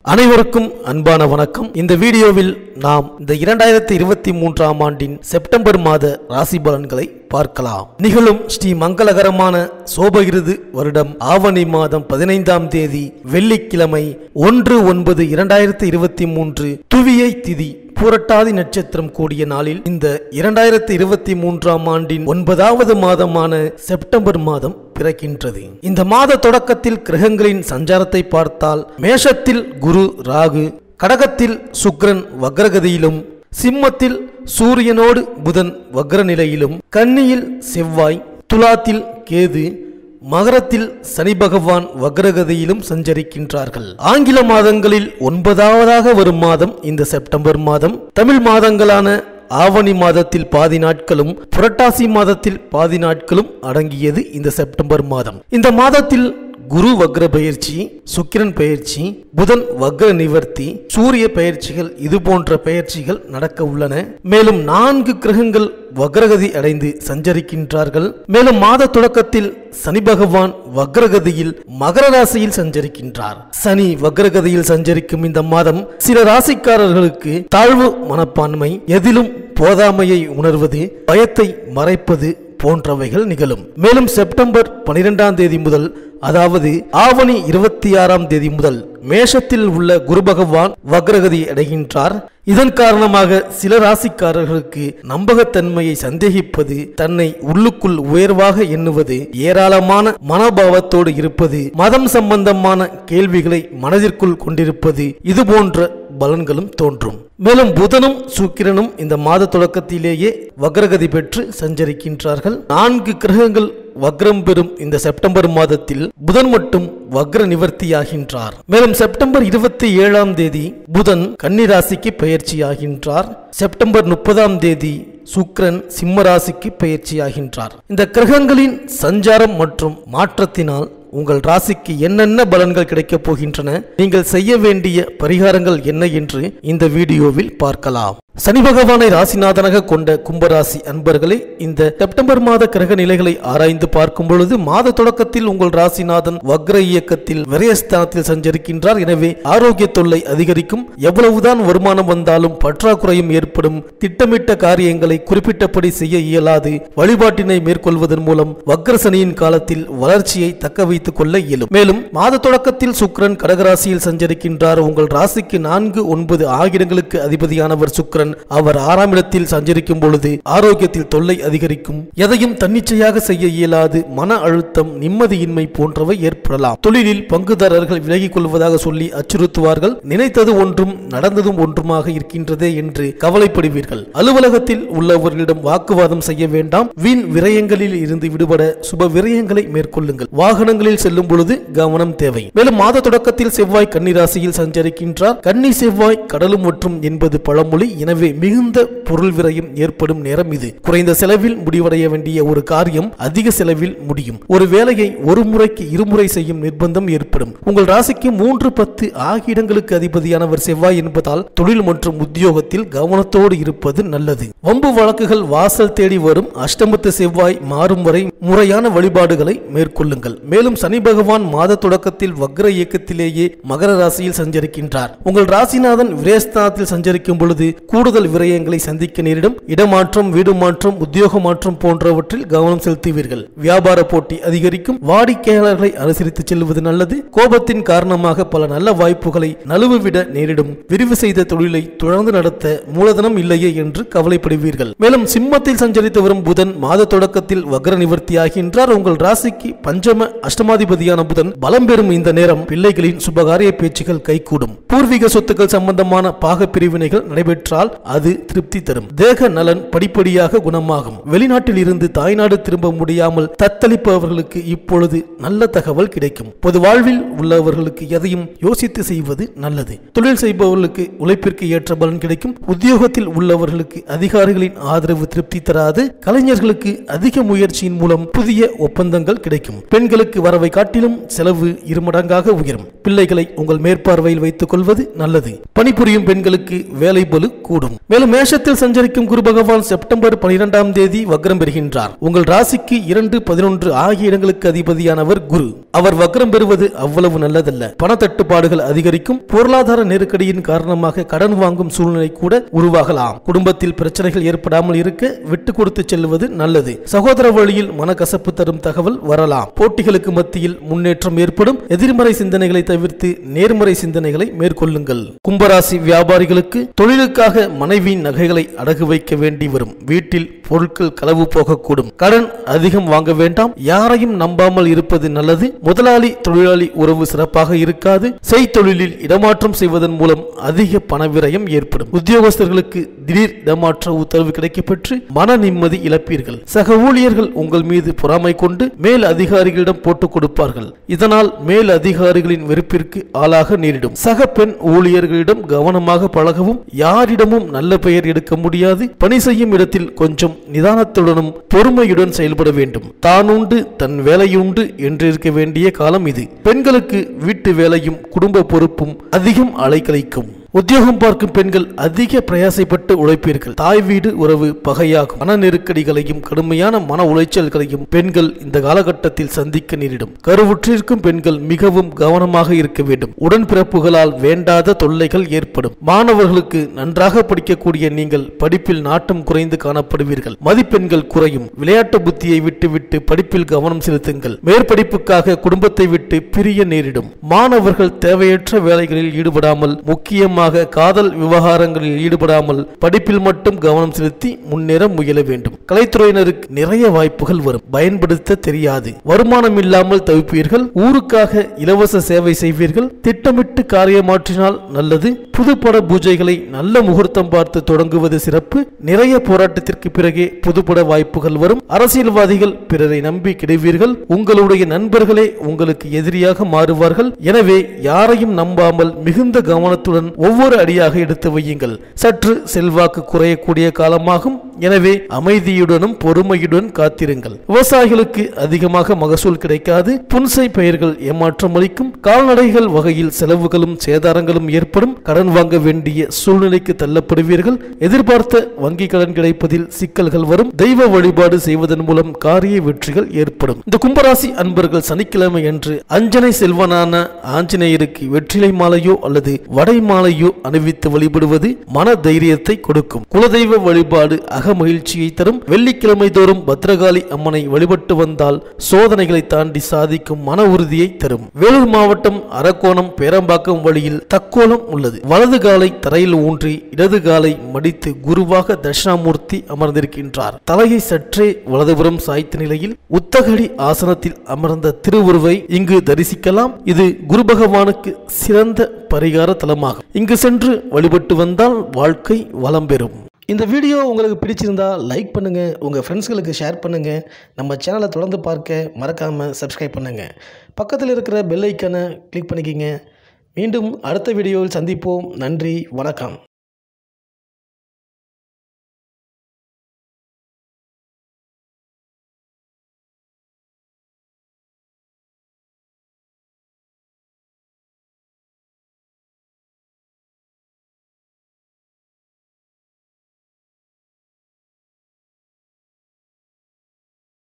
அனைவருக்கும் அன்பான வணக்கம் இந்த வீடியோவில் நாம் இந்த இரண்டாயிரத்தி இருபத்தி மூன்றாம் ஆண்டின் செப்டம்பர் மாத ராசி பலன்களை பார்க்கலாம் நிகழும் ஸ்ரீ மங்களகரமான சோபகிருது வருடம் ஆவணி மாதம் பதினைந்தாம் தேதி வெள்ளிக்கிழமை ஒன்று ஒன்பது இரண்டாயிரத்தி இருபத்தி மூன்று துவியை திதி பூரட்டாதி நட்சத்திரம் கூடிய நாளில் இந்த இரண்டாயிரத்தி இருபத்தி மூன்றாம் ஆண்டின் ஒன்பதாவது மாதமான செப்டம்பர் மாதம் பிறக்கின்றது இந்த மாத தொடக்கத்தில் கிரகங்களின் சஞ்சாரத்தை பார்த்தால் மேஷத்தில் குரு ராகு கடகத்தில் சுக்கிரன் வக்ரகதியிலும் சிம்மத்தில் சூரியனோடு புதன் வக்ர நிலையிலும் கன்னியில் செவ்வாய் துலாத்தில் கேது மகரத்தில் சனி பகவான் வக்ரகதியிலும் சஞ்சரிக்கின்றார்கள் ஆங்கில மாதங்களில் ஒன்பதாவதாக வரும் மாதம் இந்த செப்டம்பர் மாதம் தமிழ் மாதங்களான ஆவணி மாதத்தில் பாதி நாட்களும் புரட்டாசி மாதத்தில் பாதி நாட்களும் அடங்கியது இந்த செப்டம்பர் மாதம் இந்த மாதத்தில் குரு வக்ர பயிற்சி சுக்கிரன் பயிற்சி புதன் வக்ர நிவர்த்தி சூரிய பயிற்சிகள் இது போன்ற பயிற்சிகள் நடக்க உள்ளன மேலும் நான்கு கிரகங்கள் வக்ரகதி அடைந்து சஞ்சரிக்கின்றார்கள் மேலும் மாத தொடக்கத்தில் சனி பகவான் வக்ரகதியில் மகர ராசியில் சஞ்சரிக்கின்றார் சனி வக்ரகதியில் சஞ்சரிக்கும் இந்த மாதம் சில ராசிக்காரர்களுக்கு தாழ்வு மனப்பான்மை எதிலும் போதாமையை உணர்வது பயத்தை மறைப்பது போன்றவைகள் நிகழும் மேலும் செப்டம்பர் பனிரெண்டாம் தேதி முதல் அதாவது ஆவணி இருபத்தி ஆறாம் தேதி முதல் மேஷத்தில் உள்ள குரு பகவான் வக்ரகதி அடைகின்றார் இதன் காரணமாக சில ராசிக்காரர்களுக்கு நம்பகத்தன்மையை சந்தேகிப்பது தன்னை உள்ளுக்குள் உயர்வாக எண்ணுவது ஏராளமான மனோபாவத்தோடு இருப்பது மதம் சம்பந்தமான கேள்விகளை மனதிற்குள் கொண்டிருப்பது இது போன்ற பலன்களும் தோன்றும் மேலும் புதனும் சுக்கிரனும் இந்த மாத தொடக்கத்திலேயே வக்ரகதி பெற்று சஞ்சரிக்கின்றார்கள் நான்கு கிரகங்கள் வக்ரம் பெறும் இந்த செப்டம்பர் மாதத்தில் புதன் மட்டும் வக்ர நிவர்த்தியாகின்றார் மேலும் செப்டம்பர் இருபத்தி ஏழாம் தேதி புதன் கன்னிராசிக்கு பயிற்சியாகின்றார் செப்டம்பர் முப்பதாம் தேதி சுக்ரன் சிம்ம ராசிக்கு பயிற்சியாகின்றார் இந்த கிரகங்களின் சஞ்சாரம் மற்றும் மாற்றத்தினால் உங்கள் ராசிக்கு என்னென்ன பலன்கள் கிடைக்கப் போகின்றன நீங்கள் செய்ய வேண்டிய பரிகாரங்கள் என்ன என்று இந்த வீடியோவில் பார்க்கலாம் சனி பகவானை ராசிநாதனாக கொண்ட கும்பராசி அன்பர்களே இந்த செப்டம்பர் மாத கிரக நிலைகளை ஆராய்ந்து பார்க்கும் பொழுது மாத தொடக்கத்தில் உங்கள் ராசிநாதன் வக்ர இயக்கத்தில் விரயஸ்தானத்தில் சஞ்சரிக்கின்றார் எனவே ஆரோக்கிய தொல்லை அதிகரிக்கும் எவ்வளவுதான் வருமானம் வந்தாலும் பற்றாக்குறையும் ஏற்படும் திட்டமிட்ட காரியங்களை குறிப்பிட்டபடி செய்ய இயலாது வழிபாட்டினை மேற்கொள்வதன் மூலம் வக்ர சனியின் காலத்தில் வளர்ச்சியை தக்க வைத்துக் கொள்ள இயலும் மேலும் மாத தொடக்கத்தில் சுக்கிரன் கடகராசியில் சஞ்சரிக்கின்றார் உங்கள் ராசிக்கு நான்கு ஒன்பது ஆகிடங்களுக்கு அதிபதியானவர் சுக்கிரன் அவர் ஆறாம் இடத்தில் சஞ்சரிக்கும் பொழுது ஆரோக்கியத்தில் தொல்லை அதிகரிக்கும் எதையும் தன்னிச்சையாக செய்ய இயலாது மன அழுத்தம் நிம்மதியின்மை போன்றவை ஏற்படலாம் தொழிலில் பங்குதாரர்கள் விலகிக் கொள்வதாக சொல்லி அச்சுறுத்துவார்கள் நினைத்தது ஒன்றும் நடந்ததும் ஒன்றுமாக இருக்கின்றதே என்று கவலைப்படுவீர்கள் அலுவலகத்தில் உள்ளவர்களிடம் வாக்குவாதம் செய்ய வேண்டாம் வீண் விரயங்களில் இருந்து விடுபட சுப விரயங்களை மேற்கொள்ளுங்கள் வாகனங்களில் செல்லும் பொழுது கவனம் தேவை மேலும் மாத தொடக்கத்தில் செவ்வாய் கன்னிராசியில் சஞ்சரிக்கின்றார் கன்னி செவ்வாய் கடலும் மற்றும் என்பது பழமொழி எனவே மிகுந்த பொருள் விரயம் ஏற்படும் நேரம் இது குறைந்த செலவில் முடிவடைய வேண்டிய ஒரு காரியம் அதிக செலவில் முடியும் ஒரு வேலையை ஒரு முறைக்கு இருமுறை செய்யும் நிர்பந்தம் ஏற்படும் உங்கள் ராசிக்கு மூன்று பத்து ஆகிய இடங்களுக்கு அதிபதியானவர் செவ்வாய் என்பதால் தொழில் மற்றும் உத்தியோகத்தில் கவனத்தோடு இருப்பது நல்லது வம்பு வழக்குகள் வாசல் தேடி வரும் அஷ்டமத்து செவ்வாய் மாறும் வரை முறையான வழிபாடுகளை மேற்கொள்ளுங்கள் மேலும் சனி பகவான் மாத தொடக்கத்தில் வக்ர இயக்கத்திலேயே மகர ராசியில் சஞ்சரிக்கின்றார் உங்கள் ராசிநாதன் விரேஸ்தானத்தில் சஞ்சரிக்கும் பொழுது கூடுதல் விரயங்களை சந்திக்க நேரிடும் இடமாற்றம் வீடு மாற்றம் உத்தியோக மாற்றம் போன்றவற்றில் கவனம் செலுத்துவீர்கள் வியாபார போட்டி அதிகரிக்கும் வாடிக்கையாளர்களை அனுசரித்து செல்வது நல்லது கோபத்தின் காரணமாக பல நல்ல வாய்ப்புகளை நழுவுவிட நேரிடும் விரிவு செய்த தொழிலை தொடர்ந்து நடத்த மூலதனம் இல்லையே என்று கவலைப்படுவீர்கள் மேலும் சிம்மத்தில் சஞ்சரித்து வரும் புதன் மாத தொடக்கத்தில் வக்ர நிவர்த்தியாகின்றார் உங்கள் ராசிக்கு பஞ்சம அஷ்டமாதிபதியான புதன் பலம் பெறும் இந்த நேரம் பிள்ளைகளின் சுபகாரிய பேச்சுகள் கைகூடும் பூர்வீக சொத்துக்கள் சம்பந்தமான பாக பிரிவினைகள் நடைபெற்றால் அது திருப்தி தரும் தேக நலன் படிப்படியாக குணமாகும் வெளிநாட்டில் இருந்து தாய்நாடு திரும்ப முடியாமல் தத்தளிப்பவர்களுக்கு இப்பொழுது நல்ல தகவல் கிடைக்கும் பொது வாழ்வில் உள்ளவர்களுக்கு எதையும் யோசித்து செய்வது நல்லது தொழில் செய்பவர்களுக்கு உழைப்பிற்கு ஏற்ற பலன் கிடைக்கும் உத்தியோகத்தில் உள்ளவர்களுக்கு அதிகாரிகளின் ஆதரவு திருப்தி தராது கலைஞர்களுக்கு அதிக முயற்சியின் மூலம் புதிய ஒப்பந்தங்கள் கிடைக்கும் பெண்களுக்கு வரவை காட்டிலும் செலவு இருமடங்காக உயரும் பிள்ளைகளை உங்கள் மேற்பார்வையில் வைத்துக் கொள்வது நல்லது பணிபுரியும் பெண்களுக்கு வேலை பலு கூடும் கூடும் மேலும் மேஷத்தில் சஞ்சரிக்கும் குரு பகவான் செப்டம்பர் பனிரெண்டாம் தேதி வக்ரம் பெறுகின்றார் உங்கள் ராசிக்கு இரண்டு பதினொன்று ஆகிய இடங்களுக்கு அதிபதியானவர் குரு அவர் வக்ரம் பெறுவது அவ்வளவு நல்லதல்ல பண தட்டுப்பாடுகள் அதிகரிக்கும் பொருளாதார நெருக்கடியின் காரணமாக கடன் வாங்கும் சூழ்நிலை கூட உருவாகலாம் குடும்பத்தில் பிரச்சனைகள் ஏற்படாமல் இருக்க விட்டு கொடுத்து செல்வது நல்லது சகோதர வழியில் மனக்கசப்பு தரும் தகவல் வரலாம் போட்டிகளுக்கு மத்தியில் முன்னேற்றம் ஏற்படும் எதிர்மறை சிந்தனைகளை தவிர்த்து நேர்மறை சிந்தனைகளை மேற்கொள்ளுங்கள் கும்பராசி வியாபாரிகளுக்கு தொழிலுக்காக மனைவியின் நகைகளை அடகு வைக்க வேண்டி வரும் வீட்டில் பொருட்கள் களவு போகக்கூடும் கடன் அதிகம் வாங்க வேண்டாம் யாரையும் நம்பாமல் இருப்பது நல்லது முதலாளி தொழிலாளி உறவு சிறப்பாக இருக்காது செய்தொழிலில் இடமாற்றம் செய்வதன் மூலம் அதிக பண விரயம் ஏற்படும் உத்தியோகஸ்தர்களுக்கு திடீர் இடமாற்ற உத்தரவு கிடைக்கப்பெற்று மன நிம்மதி இழப்பீர்கள் சக ஊழியர்கள் உங்கள் மீது பொறாமை கொண்டு மேல் அதிகாரிகளிடம் போட்டுக் கொடுப்பார்கள் இதனால் மேல் அதிகாரிகளின் வெறுப்பிற்கு ஆளாக நேரிடும் சக பெண் ஊழியர்களிடம் கவனமாக பழகவும் யாரிடமும் நல்ல பெயர் எடுக்க முடியாது பணி செய்யும் இடத்தில் கொஞ்சம் நிதானத்துடனும் பொறுமையுடன் செயல்பட வேண்டும் தான் உண்டு தன் வேலையுண்டு என்றிருக்க வேண்டிய காலம் இது பெண்களுக்கு வீட்டு வேலையும் குடும்ப பொறுப்பும் அதிகம் அலைக்கழிக்கும் உத்தியோகம் பார்க்கும் பெண்கள் அதிக பிரயாசைப்பட்டு உழைப்பீர்கள் தாய் வீடு உறவு பகையாகும் மன நெருக்கடிகளையும் கடுமையான மன உளைச்சல்களையும் பெண்கள் இந்த காலகட்டத்தில் சந்திக்க நேரிடும் கருவுற்றிருக்கும் பெண்கள் மிகவும் கவனமாக இருக்க வேண்டும் உடன்பிறப்புகளால் வேண்டாத தொல்லைகள் ஏற்படும் மாணவர்களுக்கு நன்றாக படிக்கக்கூடிய நீங்கள் படிப்பில் நாட்டம் குறைந்து காணப்படுவீர்கள் மதிப்பெண்கள் குறையும் விளையாட்டு புத்தியை விட்டுவிட்டு படிப்பில் கவனம் செலுத்துங்கள் மேற்படிப்புக்காக குடும்பத்தை விட்டு பிரிய நேரிடும் மாணவர்கள் தேவையற்ற வேலைகளில் ஈடுபடாமல் முக்கியமாக காதல் விவகாரங்களில் ஈடுபடாமல் படிப்பில் மட்டும் கவனம் செலுத்தி முன்னேற முயல வேண்டும் கலைத்துறையினருக்கு நிறைய வாய்ப்புகள் வரும் பயன்படுத்த தெரியாது வருமானம் இல்லாமல் தவிப்பீர்கள் ஊருக்காக இலவச சேவை செய்வீர்கள் திட்டமிட்டு காரியமாற்றினால் நல்லது புதுப்பட பூஜைகளை நல்ல முகூர்த்தம் பார்த்து தொடங்குவது சிறப்பு நிறைய போராட்டத்திற்கு பிறகே புதுப்பட வாய்ப்புகள் வரும் அரசியல்வாதிகள் பிறரை நம்பி கிடைவீர்கள் உங்களுடைய நண்பர்களே உங்களுக்கு எதிரியாக மாறுவார்கள் எனவே யாரையும் நம்பாமல் மிகுந்த கவனத்துடன் ஒவ்வொரு அடியாக எடுத்து வையுங்கள் சற்று செல்வாக்கு குறையக்கூடிய காலமாகும் எனவே அமைதியுடனும் பொறுமையுடன் காத்திருங்கள் விவசாயிகளுக்கு அதிகமாக மகசூல் கிடைக்காது புன்சை பயிர்கள் ஏமாற்றம் அளிக்கும் கால்நடைகள் வகையில் செலவுகளும் சேதாரங்களும் ஏற்படும் கடன் வாங்க வேண்டிய சூழ்நிலைக்கு தள்ளப்படுவீர்கள் எதிர்பார்த்த வங்கி கடன் கிடைப்பதில் சிக்கல்கள் வரும் தெய்வ வழிபாடு செய்வதன் மூலம் காரிய வெற்றிகள் ஏற்படும் இந்த கும்பராசி அன்பர்கள் சனிக்கிழமை அன்று அஞ்சனை செல்வனான ஆஞ்சநேயருக்கு வெற்றிலை மாலையோ அல்லது வடை மாலையோ அணிவித்து வழிபடுவது மன தைரியத்தை கொடுக்கும் குலதெய்வ வழிபாடு அக மகிழ்ச்சியை தரும் வெள்ளிக்கிழமை தோறும் பத்ரகாளி அம்மனை வழிபட்டு வந்தால் சோதனைகளை தாண்டி சாதிக்கும் மன உறுதியை தரும் வேலூர் மாவட்டம் அரக்கோணம் பேரம்பாக்கம் வழியில் தக்கோலம் உள்ளது வலது காலை தரையில் ஊன்றி இடது காலை மடித்து குருவாக தட்சிணாமூர்த்தி அமர்ந்திருக்கின்றார் தலையை சற்றே வலதுபுறம் சாய்த்த நிலையில் உத்தகடி ஆசனத்தில் அமர்ந்த திருவுருவை இங்கு தரிசிக்கலாம் இது குரு பகவானுக்கு சிறந்த பரிகார தலமாகும் இங்கு சென்று வழிபட்டு வந்தால் வாழ்க்கை வளம் பெறும் இந்த வீடியோ உங்களுக்கு பிடிச்சிருந்தா லைக் பண்ணுங்க உங்க ஃப்ரெண்ட்ஸ்களுக்கு ஷேர் பண்ணுங்க நம்ம சேனலை தொடர்ந்து பார்க்க மறக்காம சப்ஸ்கிரைப் பண்ணுங்க பக்கத்தில் இருக்கிற பெல் ஐக்கனை கிளிக் பண்ணிக்கிங்க மீண்டும் அடுத்த வீடியோவில் சந்திப்போம் நன்றி வணக்கம்